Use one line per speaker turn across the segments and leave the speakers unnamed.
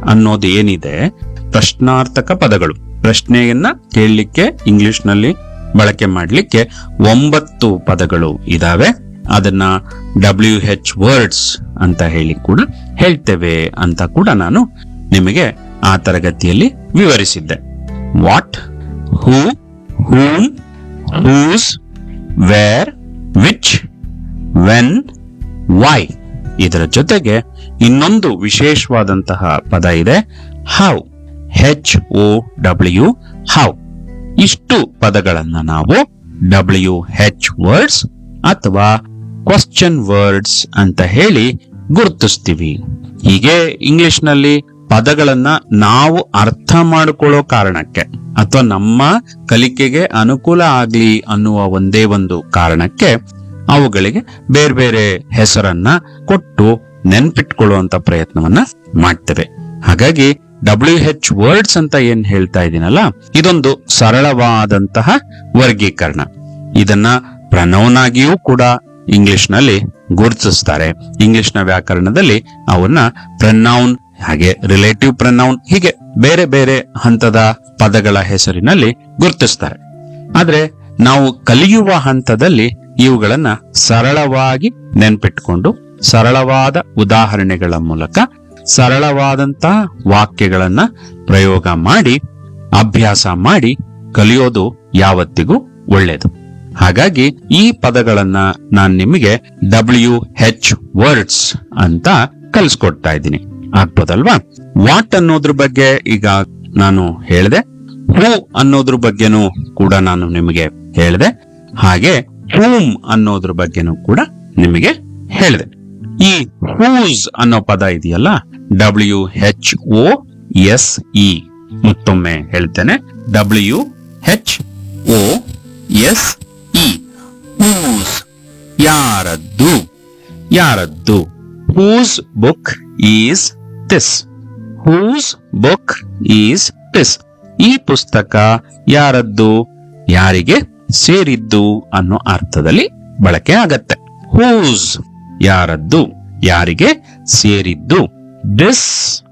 ಅನ್ನೋದು ಏನಿದೆ ಪ್ರಶ್ನಾರ್ಥಕ ಪದಗಳು ಪ್ರಶ್ನೆಯನ್ನ ಕೇಳಲಿಕ್ಕೆ ಇಂಗ್ಲಿಷ್ ನಲ್ಲಿ ಬಳಕೆ ಮಾಡಲಿಕ್ಕೆ ಒಂಬತ್ತು ಪದಗಳು ಇದಾವೆ ಅದನ್ನ ಡಬ್ಲ್ಯೂ ಹೆಚ್ ವರ್ಡ್ಸ್ ಅಂತ ಹೇಳಿ ಕೂಡ ಹೇಳ್ತೇವೆ ಅಂತ ಕೂಡ ನಾನು ನಿಮಗೆ ಆ ತರಗತಿಯಲ್ಲಿ ವಿವರಿಸಿದ್ದೆ what who whom whose where which when why ಇದರ ಜೊತೆಗೆ ಇನ್ನೊಂದು ವಿಶೇಷವಾದಂತಹ ಪದ ಇದೆ how H O W how ಇಷ್ಟು ಪದಗಳನ್ನ ನಾವು ಡಬ್ಲ್ಯೂ ಹೆಚ್ ವರ್ಡ್ಸ್ ಅಥವಾ ಕ್ವಶನ್ ವರ್ಡ್ಸ್ ಅಂತ ಹೇಳಿ ಗುರುತಿಸ್ತೀವಿ ಹೀಗೆ ಇಂಗ್ಲಿಷ್ ನಲ್ಲಿ ಪದಗಳನ್ನ ನಾವು ಅರ್ಥ ಮಾಡಿಕೊಳ್ಳೋ ಕಾರಣಕ್ಕೆ ಅಥವಾ ನಮ್ಮ ಕಲಿಕೆಗೆ ಅನುಕೂಲ ಆಗ್ಲಿ ಅನ್ನುವ ಒಂದೇ ಒಂದು ಕಾರಣಕ್ಕೆ ಅವುಗಳಿಗೆ ಬೇರೆ ಬೇರೆ ಹೆಸರನ್ನ ಕೊಟ್ಟು ನೆನ್ಪಿಟ್ಕೊಳ್ಳುವಂತ ಪ್ರಯತ್ನವನ್ನ ಮಾಡ್ತೇವೆ ಹಾಗಾಗಿ ಡಬ್ಲ್ಯೂ ಹೆಚ್ ವರ್ಡ್ಸ್ ಅಂತ ಏನ್ ಹೇಳ್ತಾ ಇದ್ದೀನಲ್ಲ ಇದೊಂದು ಸರಳವಾದಂತಹ ವರ್ಗೀಕರಣ ಇದನ್ನ ಪ್ರನೌನ್ ಆಗಿಯೂ ಕೂಡ ಇಂಗ್ಲಿಷ್ ನಲ್ಲಿ ಗುರುತಿಸ್ತಾರೆ ಇಂಗ್ಲಿಷ್ ನ ವ್ಯಾಕರಣದಲ್ಲಿ ಅವನ್ನ ಪ್ರನೌನ್ ಹಾಗೆ ರಿಲೇಟಿವ್ ಪ್ರನೌನ್ ಹೀಗೆ ಬೇರೆ ಬೇರೆ ಹಂತದ ಪದಗಳ ಹೆಸರಿನಲ್ಲಿ ಗುರುತಿಸ್ತಾರೆ ಆದ್ರೆ ನಾವು ಕಲಿಯುವ ಹಂತದಲ್ಲಿ ಇವುಗಳನ್ನ ಸರಳವಾಗಿ ನೆನ್ಪಿಟ್ಕೊಂಡು ಸರಳವಾದ ಉದಾಹರಣೆಗಳ ಮೂಲಕ ಸರಳವಾದಂತಹ ವಾಕ್ಯಗಳನ್ನ ಪ್ರಯೋಗ ಮಾಡಿ ಅಭ್ಯಾಸ ಮಾಡಿ ಕಲಿಯೋದು ಯಾವತ್ತಿಗೂ ಒಳ್ಳೆಯದು ಹಾಗಾಗಿ ಈ ಪದಗಳನ್ನ ನಾನು ನಿಮಗೆ ಡಬ್ಲ್ಯೂ ಹೆಚ್ ವರ್ಡ್ಸ್ ಅಂತ ಕಲಿಸ್ಕೊಡ್ತಾ ಇದ್ದೀನಿ ಆಗ್ಬೋದಲ್ವಾ ವಾಟ್ ಅನ್ನೋದ್ರ ಬಗ್ಗೆ ಈಗ ನಾನು ಹೇಳಿದೆ ಹೂ ಅನ್ನೋದ್ರ ಬಗ್ಗೆನೂ ಕೂಡ ನಾನು ನಿಮಗೆ ಹೇಳಿದೆ ಹಾಗೆ ಹೂಮ್ ಅನ್ನೋದ್ರ ಬಗ್ಗೆನೂ ಕೂಡ ನಿಮಗೆ ಹೇಳಿದೆ ಈ ಹೂಸ್ ಅನ್ನೋ ಪದ ಇದೆಯಲ್ಲ W H O S E ಮತ್ತೊಮ್ಮೆ ಹೇಳ್ತೇನೆ W H O S E whose ಯಾರದ್ದು ಯಾರದ್ದು whose book is this whose book is this ಈ ಪುಸ್ತಕ ಯಾರದ್ದು ಯಾರಿಗೆ ಸೇರಿದ್ದು ಅನ್ನೋ ಅರ್ಥದಲ್ಲಿ ಬಳಕೆ ಆಗತ್ತೆ ಹೂಸ್ ಯಾರದ್ದು ಯಾರಿಗೆ ಸೇರಿದ್ದು this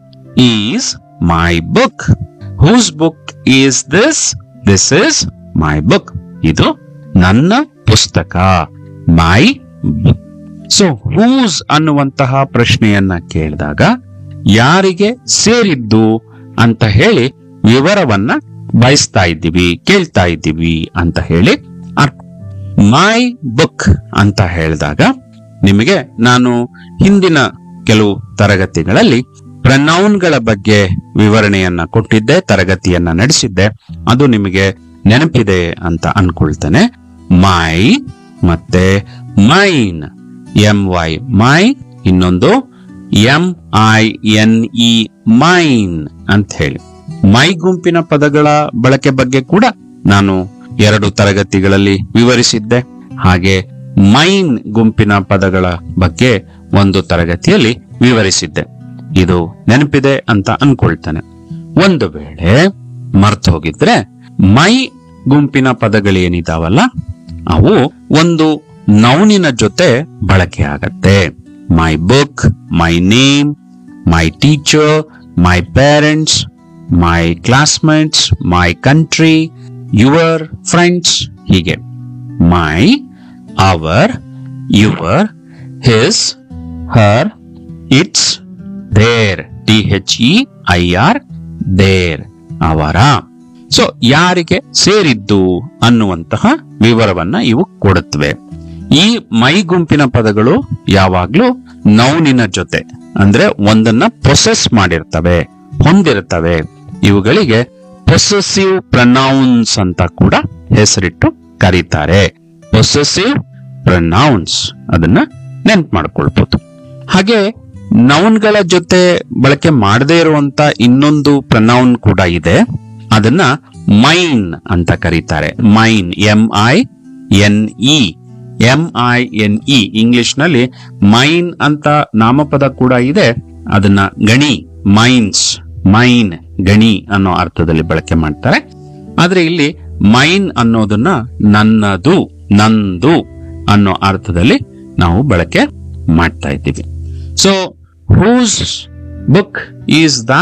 is my book whose book is this this is my book ಇದು ನನ್ನ ಪುಸ್ತಕ ಮೈ ಬುಕ್ ಸೊ ಹೂಸ್ ಅನ್ನುವಂತಹ ಪ್ರಶ್ನೆಯನ್ನ ಕೇಳಿದಾಗ ಯಾರಿಗೆ ಸೇರಿದ್ದು ಅಂತ ಹೇಳಿ ವಿವರವನ್ನ ಬಯಸ್ತಾ ಇದ್ದೀವಿ ಕೇಳ್ತಾ ಇದ್ದೀವಿ ಅಂತ ಹೇಳಿ ಅರ್ಥ ಮೈ ಬುಕ್ ಅಂತ ಹೇಳಿದಾಗ ನಿಮಗೆ ನಾನು ಹಿಂದಿನ ಕೆಲವು ತರಗತಿಗಳಲ್ಲಿ ಪ್ರನೌನ್ಗಳ ಬಗ್ಗೆ ವಿವರಣೆಯನ್ನ ಕೊಟ್ಟಿದ್ದೆ ತರಗತಿಯನ್ನ ನಡೆಸಿದ್ದೆ ಅದು ನಿಮಗೆ ನೆನಪಿದೆ ಅಂತ ಅನ್ಕೊಳ್ತೇನೆ ಮೈ ಮತ್ತೆ ಮೈನ್ ಎಂ ವೈ ಮೈ ಇನ್ನೊಂದು M I N E mine ಅಂತ ಹೇಳಿ ಮೈ ಗುಂಪಿನ ಪದಗಳ ಬಳಕೆ ಬಗ್ಗೆ ಕೂಡ ನಾನು ಎರಡು ತರಗತಿಗಳಲ್ಲಿ ವಿವರಿಸಿದ್ದೆ ಹಾಗೆ ಮೈನ್ ಗುಂಪಿನ ಪದಗಳ ಬಗ್ಗೆ ಒಂದು ತರಗತಿಯಲ್ಲಿ ವಿವರಿಸಿದ್ದೆ ಇದು ನೆನಪಿದೆ ಅಂತ ಅನ್ಕೊಳ್ತೇನೆ ಒಂದು ವೇಳೆ ಮರ್ತು ಹೋಗಿದ್ರೆ ಮೈ ಗುಂಪಿನ ಪದಗಳೇನಿದಾವಲ್ಲ ಅವು ಒಂದು ನೌನಿನ ಜೊತೆ ಬಳಕೆ ಆಗತ್ತೆ my book my name my teacher my parents my classmates my country your friends ಹೀಗೆ my our your his her its their T H E I R their ಅವರ ಸೊ ಯಾರಿಗೆ ಸೇರಿದ್ದು ಅನ್ನುವಂತಹ ವಿವರವನ್ನ ಇವು ಕೊಡುತ್ತವೆ ಈ ಮೈ ಗುಂಪಿನ ಪದಗಳು ಯಾವಾಗ್ಲೂ ನೌನಿನ ಜೊತೆ ಅಂದ್ರೆ ಒಂದನ್ನ ಪ್ರೊಸೆಸ್ ಮಾಡಿರ್ತವೆ ಹೊಂದಿರ್ತವೆ ಇವುಗಳಿಗೆ ಪೊಸೆಸಿವ್ ಪ್ರನೌನ್ಸ್ ಅಂತ ಕೂಡ ಹೆಸರಿಟ್ಟು ಕರೀತಾರೆ ಪೊಸೆಸಿವ್ ಪ್ರನೌನ್ಸ್ ಅದನ್ನ ನೆನ್ಪು ಮಾಡ್ಕೊಳ್ಬಹುದು ಹಾಗೆ ನೌನ್ಗಳ ಜೊತೆ ಬಳಕೆ ಮಾಡದೇ ಇರುವಂತ ಇನ್ನೊಂದು ಪ್ರನೌನ್ ಕೂಡ ಇದೆ ಅದನ್ನ ಮೈನ್ ಅಂತ ಕರೀತಾರೆ mine M I N E M I N E English ನಲ್ಲಿ ಮೈನ್ ಅಂತ ನಾಮಪದ ಕೂಡ ಇದೆ ಅದನ್ನ ಗಣಿ ಮೈನ್ಸ್ ಮೈನ್ ಗಣಿ ಅನ್ನೋ ಅರ್ಥದಲ್ಲಿ ಬಳಕೆ ಮಾಡ್ತಾರೆ ಆದ್ರೆ ಇಲ್ಲಿ ಮೈನ್ ಅನ್ನೋದನ್ನ ನನ್ನದು ನಂದು ಅನ್ನೋ ಅರ್ಥದಲ್ಲಿ ನಾವು ಬಳಕೆ ಮಾಡ್ತಾ ಇದ್ದೀವಿ so whose book is the